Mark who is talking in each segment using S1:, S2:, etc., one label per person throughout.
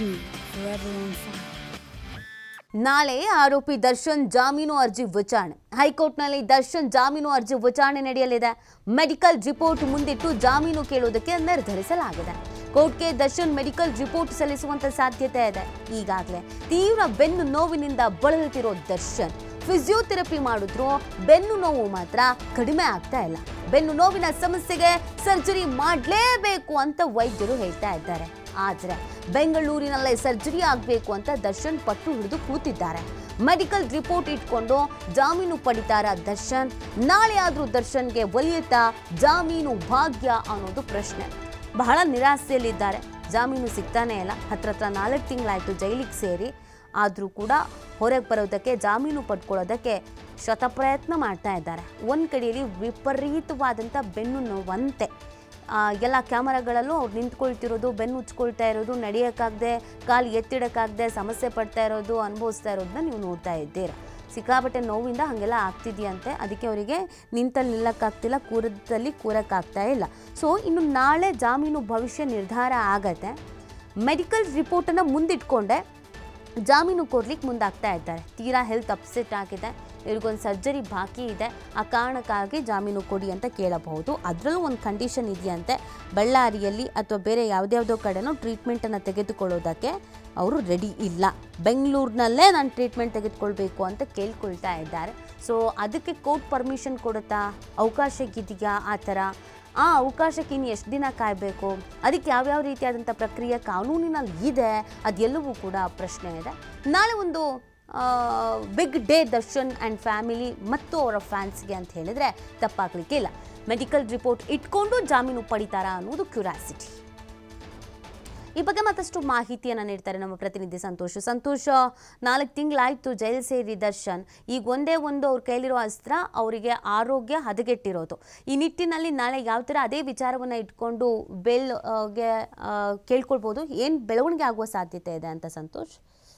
S1: TV
S2: ನಾಳೆ ಆರೋಪಿ ದರ್ಶನ್ ಜಾಮೀನು ಅರ್ಜಿ ವಿಚಾರಣೆ ಹೈಕೋರ್ಟ್ನಲ್ಲಿ ದರ್ಶನ್ ಜಾಮೀನು ಅರ್ಜಿ ವಿಚಾರಣೆ ನಡೆಯಲಿದೆ ಮೆಡಿಕಲ್ ರಿಪೋರ್ಟ್ ಮುಂದಿಟ್ಟು ಜಾಮೀನು ಕೇಳುವುದಕ್ಕೆ ನಿರ್ಧರಿಸಲಾಗಿದೆ ಕೋರ್ಟ್ಗೆ ದರ್ಶನ್ ಮೆಡಿಕಲ್ ರಿಪೋರ್ಟ್ ಸಲ್ಲಿಸುವಂತ ಸಾಧ್ಯತೆ ಇದೆ ಈಗಾಗಲೇ ತೀವ್ರ ಬೆನ್ನು ನೋವಿನಿಂದ ಬಳಲುತ್ತಿರೋ ದರ್ಶನ್ ಫಿಸಿಯೋಥೆರಪಿ ಮಾಡಿದ್ರು ಬೆನ್ನು ನೋವು ಮಾತ್ರ ಕಡಿಮೆ ಆಗ್ತಾ ಇಲ್ಲ ಬೆನ್ನು ನೋವಿನ ಸಮಸ್ಯೆಗೆ ಸರ್ಜರಿ ಮಾಡಲೇಬೇಕು ಅಂತ ವೈದ್ಯರು ಹೇಳ್ತಾ ಇದ್ದಾರೆ ಆದ್ರೆ ಬೆಂಗಳೂರಿನಲ್ಲೇ ಸರ್ಜರಿ ಆಗಬೇಕು ಅಂತ ದರ್ಶನ್ ಪಟ್ಟು ಹಿಡಿದು ಕೂತಿದ್ದಾರೆ ಮೆಡಿಕಲ್ ರಿಪೋರ್ಟ್ ಇಟ್ಕೊಂಡು ಜಾಮೀನು ಪಡಿತಾರ ದರ್ಶನ್ ನಾಳೆ ಆದ್ರೂ ದರ್ಶನ್ಗೆ ಒಲಿಯುತ್ತಾ ಜಾಮೀನು ಭಾಗ್ಯ ಅನ್ನೋದು ಪ್ರಶ್ನೆ ಬಹಳ ನಿರಾಸೆಯಲ್ಲಿದ್ದಾರೆ ಜಾಮೀನು ಸಿಗ್ತಾನೆ ಇಲ್ಲ ಹತ್ರ ಹತ್ರ ನಾಲ್ಕು ತಿಂಗಳಾಯ್ತು ಜೈಲಿಗೆ ಸೇರಿ ಆದರೂ ಕೂಡ ಹೊರಗೆ ಬರೋದಕ್ಕೆ ಜಾಮೀನು ಪಡ್ಕೊಳ್ಳೋದಕ್ಕೆ ಶತಪ್ರಯತ್ನ ಮಾಡ್ತಾ ಇದ್ದಾರೆ ಒಂದು ಕಡೆಯಲ್ಲಿ ವಿಪರೀತವಾದಂಥ ಬೆನ್ನು ನೋವಂತೆ ಆ, ಎಲ್ಲ ಕ್ಯಾಮರಾಗಳಲ್ಲೂ ಅವ್ರು ನಿಂತ್ಕೊಳ್ತಿರೋದು ಬೆನ್ನು ಉಚ್ಕೊಳ್ತಾ ಇರೋದು ನಡೆಯೋಕ್ಕಾಗದೆ ಕಾಲು ಎತ್ತಿಡೋಕ್ಕಾಗದೆ ಸಮಸ್ಯೆ ಪಡ್ತಾ ಇರೋದು ಅನುಭವಿಸ್ತಾ ಇರೋದನ್ನ ನೀವು ನೋಡ್ತಾ ಇದ್ದೀರಾ ಸಿಕ್ಕಾಪಟ್ಟೆ ನೋವಿಂದ ಹಾಗೆಲ್ಲ ಆಗ್ತಿದೆಯಂತೆ ಅದಕ್ಕೆ ಅವರಿಗೆ ನಿಂತಲ್ಲಿ ನಿಲ್ಲಕ್ಕಾಗ್ತಿಲ್ಲ ಕೂರದಲ್ಲಿ ಕೂರಕ್ಕಾಗ್ತಾ ಇಲ್ಲ ಸೊ ಇನ್ನು ನಾಳೆ ಜಾಮೀನು ಭವಿಷ್ಯ ನಿರ್ಧಾರ ಆಗತ್ತೆ ಮೆಡಿಕಲ್ ರಿಪೋರ್ಟನ್ನು ಮುಂದಿಟ್ಕೊಂಡೆ ಜಾಮೀನು ಕೊಡ್ಲಿಕ್ಕೆ ಮುಂದಾಗ್ತಾ ಇದ್ದಾರೆ ತೀರಾ ಹೆಲ್ತ್ ಅಪ್ಸೆಟ್ ಆಗಿದೆ ಇವ್ರಿಗೊಂದು ಸರ್ಜರಿ ಬಾಕಿ ಇದೆ ಆ ಕಾರಣಕ್ಕಾಗಿ ಜಾಮೀನು ಕೊಡಿ ಅಂತ ಕೇಳಬಹುದು ಅದರಲ್ಲೂ ಒಂದು ಕಂಡೀಷನ್ ಇದೆಯಂತೆ ಬಳ್ಳಾರಿಯಲ್ಲಿ ಅಥವಾ ಬೇರೆ ಯಾವುದ್ಯಾವುದೋ ಕಡೆನೂ ಟ್ರೀಟ್ಮೆಂಟನ್ನು ತೆಗೆದುಕೊಳ್ಳೋದಕ್ಕೆ ಅವರು ರೆಡಿ ಇಲ್ಲ ಬೆಂಗಳೂರಿನಲ್ಲೇ ನಾನು ಟ್ರೀಟ್ಮೆಂಟ್ ತೆಗೆದುಕೊಳ್ಬೇಕು ಅಂತ ಕೇಳ್ಕೊಳ್ತಾ ಇದ್ದಾರೆ ಸೊ ಅದಕ್ಕೆ ಕೋರ್ಟ್ ಪರ್ಮಿಷನ್ ಕೊಡುತ್ತಾ ಅವಕಾಶ ಇದೆಯಾ ಆ ಥರ ಆ ಅವಕಾಶಕ್ಕೆ ಇನ್ನು ಎಷ್ಟು ದಿನ ಕಾಯಬೇಕು ಅದಕ್ಕೆ ಯಾವ್ಯಾವ ರೀತಿಯಾದಂಥ ಪ್ರಕ್ರಿಯೆ ಕಾನೂನಿನಲ್ಲಿ ಇದೆ ಅದೆಲ್ಲವೂ ಕೂಡ ಪ್ರಶ್ನೆ ಇದೆ ನಾಳೆ ಒಂದು big day Darshan and family ಮತ್ತು ಅವರ ಫ್ಯಾನ್ಸ್ಗೆ ಅಂತ ಹೇಳಿದರೆ ತಪ್ಪಾಗಲಿಕ್ಕೆ ಇಲ್ಲ ಮೆಡಿಕಲ್ ರಿಪೋರ್ಟ್ ಇಟ್ಕೊಂಡು ಜಾಮೀನು ಪಡಿತಾರಾ ಅನ್ನೋದು ಕ್ಯೂರಿಯಾಸಿಟಿ ಈ ಬಗ್ಗೆ ಮತ್ತಷ್ಟು ಮಾಹಿತಿಯನ್ನು ನೀಡ್ತಾರೆ ನಮ್ಮ ಪ್ರತಿನಿಧಿ ಸಂತೋಷ್ ಸಂತೋಷ್ ನಾಲ್ಕು ತಿಂಗಳಾಯ್ತು ಜೈಲು ಸೇರಿ ದರ್ಶನ್ ಈಗ ಒಂದೇ ಒಂದು ಅವ್ರ ಕೈಲಿರೋ ಅಸ್ತ್ರ ಅವರಿಗೆ ಆರೋಗ್ಯ ಹದಗೆಟ್ಟಿರೋದು ಈ ನಿಟ್ಟಿನಲ್ಲಿ ನಾಳೆ ಯಾವ ಥರ ಅದೇ ವಿಚಾರವನ್ನು ಇಟ್ಕೊಂಡು ಬೆಲ್ ಆ, ಗೆ ಆ, ಕೇಳ್ಕೊಳ್ಬೋದು ಏನು ಬೆಳವಣಿಗೆ ಆಗುವ ಸಾಧ್ಯತೆ ಇದೆ ಅಂತ ಸಂತೋಷ್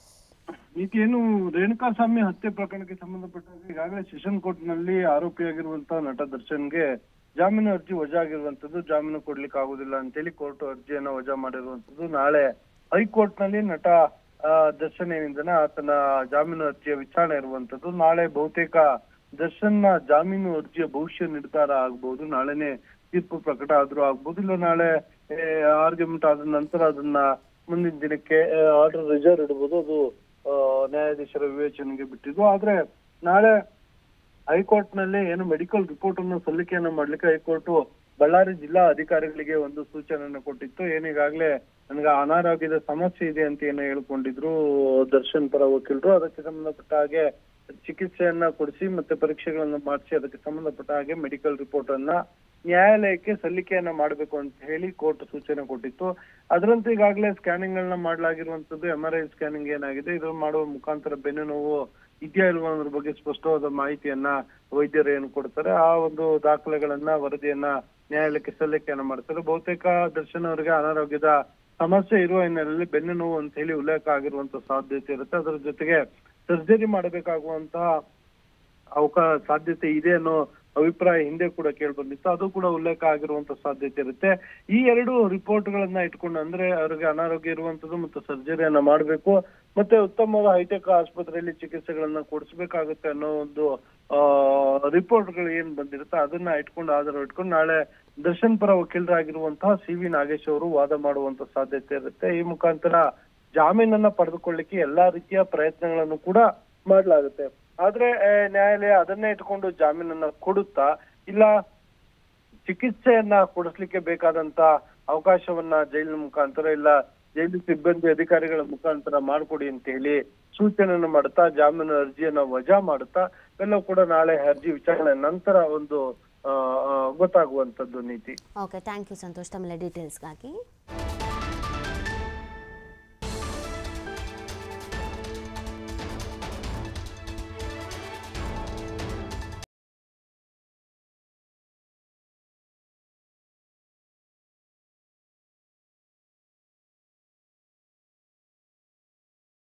S3: ಈಗೇನು ರೇಣುಕಾಸ್ವಾಮಿ ಹತ್ಯೆ ಪ್ರಕರಣಕ್ಕೆ ಸಂಬಂಧಪಟ್ಟಂತೆ ಈಗಾಗಲೇ ಸೆಷನ್ ಕೋರ್ಟ್ ನಲ್ಲಿ ಆರೋಪಿಯಾಗಿರುವಂತಹ ನಟ ದರ್ಶನ್ಗೆ ಜಾಮೀನು ಅರ್ಜಿ ವಜಾ ಆಗಿರುವಂತದ್ದು ಜಾಮೀನು ಕೊಡ್ಲಿಕ್ಕೆ ಆಗುದಿಲ್ಲ ಅಂತೇಳಿ ಕೋರ್ಟ್ ಅರ್ಜಿಯನ್ನ ವಜಾ ಮಾಡಿರುವಂತದ್ದು ನಾಳೆ ಹೈಕೋರ್ಟ್ ನಲ್ಲಿ ನಟ ಆ, ದರ್ಶನ್ ಏನಿದ್ದಾನೆ ಆತನ ಜಾಮೀನು ಅರ್ಜಿಯ ವಿಚಾರಣೆ ಇರುವಂತದ್ದು ನಾಳೆ ಬಹುತೇಕ ದರ್ಶನ್ನ ಜಾಮೀನು ಅರ್ಜಿಯ ಭವಿಷ್ಯ ನಿರ್ಧಾರ ಆಗ್ಬಹುದು ನಾಳೆನೆ ತೀರ್ಪು ಪ್ರಕಟ ಆದ್ರೂ ಆಗ್ಬಹುದು ಇಲ್ಲ ನಾಳೆ ಆರ್ಗ್ಯುಮೆಂಟ್ ಆದ ನಂತರ ಅದನ್ನ ಮುಂದಿನ ದಿನಕ್ಕೆ ಆರ್ಡರ್ ರಿಸರ್ವ್ ಇಡಬಹುದು ಅದು ಆ, ನ್ಯಾಯಾಧೀಶರ ವಿವೇಚನೆಗೆ ಬಿಟ್ಟಿದ್ದು ಆದ್ರೆ ನಾಳೆ ಹೈಕೋರ್ಟ್ ನಲ್ಲಿ ಏನು ಮೆಡಿಕಲ್ ರಿಪೋರ್ಟ್ ಅನ್ನು ಸಲ್ಲಿಕೆಯನ್ನ ಮಾಡ್ಲಿಕ್ಕೆ ಹೈಕೋರ್ಟ್ ಬಳ್ಳಾರಿ ಜಿಲ್ಲಾ ಅಧಿಕಾರಿಗಳಿಗೆ ಒಂದು ಸೂಚನೆಯನ್ನು ಕೊಟ್ಟಿತ್ತು ಏನೀಗಾಗ್ಲೇ ನನಗೆ ಅನಾರೋಗ್ಯದ ಸಮಸ್ಯೆ ಇದೆ ಅಂತ ಏನು ಹೇಳ್ಕೊಂಡಿದ್ರು ದರ್ಶನ್ ಪರ ವಕೀಲರು ಅದಕ್ಕೆ ಸಂಬಂಧಪಟ್ಟ ಹಾಗೆ ಚಿಕಿತ್ಸೆಯನ್ನ ಕೊಡಿಸಿ ಮತ್ತೆ ಪರೀಕ್ಷೆಗಳನ್ನ ಮಾಡಿಸಿ ಅದಕ್ಕೆ ಸಂಬಂಧಪಟ್ಟ ಹಾಗೆ ಮೆಡಿಕಲ್ ರಿಪೋರ್ಟ್ ಅನ್ನ ನ್ಯಾಯಾಲಯಕ್ಕೆ ಸಲ್ಲಿಕೆಯನ್ನ ಮಾಡಬೇಕು ಅಂತ ಹೇಳಿ ಕೋರ್ಟ್ ಸೂಚನೆ ಕೊಟ್ಟಿತ್ತು ಅದರಂತೆ ಈಗಾಗಲೇ ಸ್ಕ್ಯಾನಿಂಗ್ ಗಳನ್ನ ಮಾಡಲಾಗಿರುವಂತದ್ದು ಎಂ ಆರ್ ಐ ಸ್ಕ್ಯಾನಿಂಗ್ ಏನಾಗಿದೆ ಇದು ಮಾಡುವ ಮುಖಾಂತರ ಬೆನ್ನು ನೋವು ಇದೆಯಾ ಇಲ್ವಾ ಅನ್ನೋದ್ರ ಬಗ್ಗೆ ಸ್ಪಷ್ಟವಾದ ಮಾಹಿತಿಯನ್ನ ವೈದ್ಯರು ಏನು ಕೊಡ್ತಾರೆ ಆ ಒಂದು ದಾಖಲೆಗಳನ್ನ ವರದಿಯನ್ನ ನ್ಯಾಯಾಲಯಕ್ಕೆ ಸಲ್ಲಿಕೆಯನ್ನ ಮಾಡ್ತಾರೆ ಬಹುತೇಕ ದರ್ಶನ್ ಅವರಿಗೆ ಅನಾರೋಗ್ಯದ ಸಮಸ್ಯೆ ಇರುವ ಹಿನ್ನೆಲೆಯಲ್ಲಿ ಬೆನ್ನು ನೋವು ಅಂತ ಹೇಳಿ ಉಲ್ಲೇಖ ಆಗಿರುವಂತ ಸಾಧ್ಯತೆ ಇರುತ್ತೆ ಅದರ ಜೊತೆಗೆ ಸರ್ಜರಿ ಮಾಡಬೇಕಾಗುವಂತಹ ಅವಕಾಶ ಸಾಧ್ಯತೆ ಇದೆ ಅನ್ನೋ ಅಭಿಪ್ರಾಯ ಹಿಂದೆ ಕೂಡ ಕೇಳಿ ಬಂದಿತ್ತು ಅದು ಕೂಡ ಉಲ್ಲೇಖ ಆಗಿರುವಂತ ಸಾಧ್ಯತೆ ಇರುತ್ತೆ ಈ ಎರಡು ರಿಪೋರ್ಟ್ ಗಳನ್ನ ಇಟ್ಕೊಂಡು ಅಂದ್ರೆ ಅವರಿಗೆ ಅನಾರೋಗ್ಯ ಇರುವಂತದ್ದು ಮತ್ತು ಸರ್ಜರಿಯನ್ನ ಮಾಡಬೇಕು ಮತ್ತೆ ಉತ್ತಮವಾದ ಹೈಟೆಕ್ ಆಸ್ಪತ್ರೆಯಲ್ಲಿ ಚಿಕಿತ್ಸೆಗಳನ್ನ ಕೊಡಿಸ್ಬೇಕಾಗುತ್ತೆ ಅನ್ನೋ ಒಂದು ಆ ರಿಪೋರ್ಟ್ ಗಳು ಏನ್ ಬಂದಿರುತ್ತೆ ಅದನ್ನ ಇಟ್ಕೊಂಡು ಆಧಾರ ಇಟ್ಕೊಂಡು ನಾಳೆ ದರ್ಶನ್ ಪರ ವಕೀಲರಾಗಿರುವಂತಹ ಸಿ ವಿ ನಾಗೇಶ್ ಅವರು ವಾದ ಮಾಡುವಂತ ಸಾಧ್ಯತೆ ಇರುತ್ತೆ ಈ ಮುಖಾಂತರ ಜಾಮೀನನ್ನ ಪಡೆದುಕೊಳ್ಳಿಕ್ಕೆ ಎಲ್ಲಾ ರೀತಿಯ ಪ್ರಯತ್ನಗಳನ್ನು ಕೂಡ ಮಾಡ್ಲಾಗುತ್ತೆ ಆದ್ರೆ ಆ, ನ್ಯಾಯಾಲಯ ಅದನ್ನೇ ಇಟ್ಕೊಂಡು ಜಾಮೀನನ್ನ ಕೊಡುತ್ತಾ ಇಲ್ಲ ಚಿಕಿತ್ಸೆಯನ್ನ ಕೊಡಿಸ್ಲಿಕ್ಕೆ ಬೇಕಾದಂತ ಅವಕಾಶವನ್ನ ಜೈಲಿನ ಮುಖಾಂತರ ಇಲ್ಲ ಜೈಲು ಸಿಬ್ಬಂದಿ ಅಧಿಕಾರಿಗಳ ಮುಖಾಂತರ ಮಾಡ್ಕೊಡಿ ಅಂತ ಹೇಳಿ ಸೂಚನೆಯನ್ನು ಮಾಡುತ್ತಾ ಜಾಮೀನು ಅರ್ಜಿಯನ್ನ ವಜಾ ಮಾಡುತ್ತಾ ಎಲ್ಲವೂ ಕೂಡ ನಾಳೆ ಅರ್ಜಿ ವಿಚಾರಣೆ ನಂತರ ಒಂದು ಆ, ಆ, ಗೊತ್ತಾಗುವಂತದ್ದು ನೀತಿ
S2: ಓಕೆ ಥ್ಯಾಂಕ್ ಯು ಸಂತೋಷ್ ತಮ್ಮೆಲ್ಲ ಡೀಟೇಲ್ಸ್ಗಾಗಿ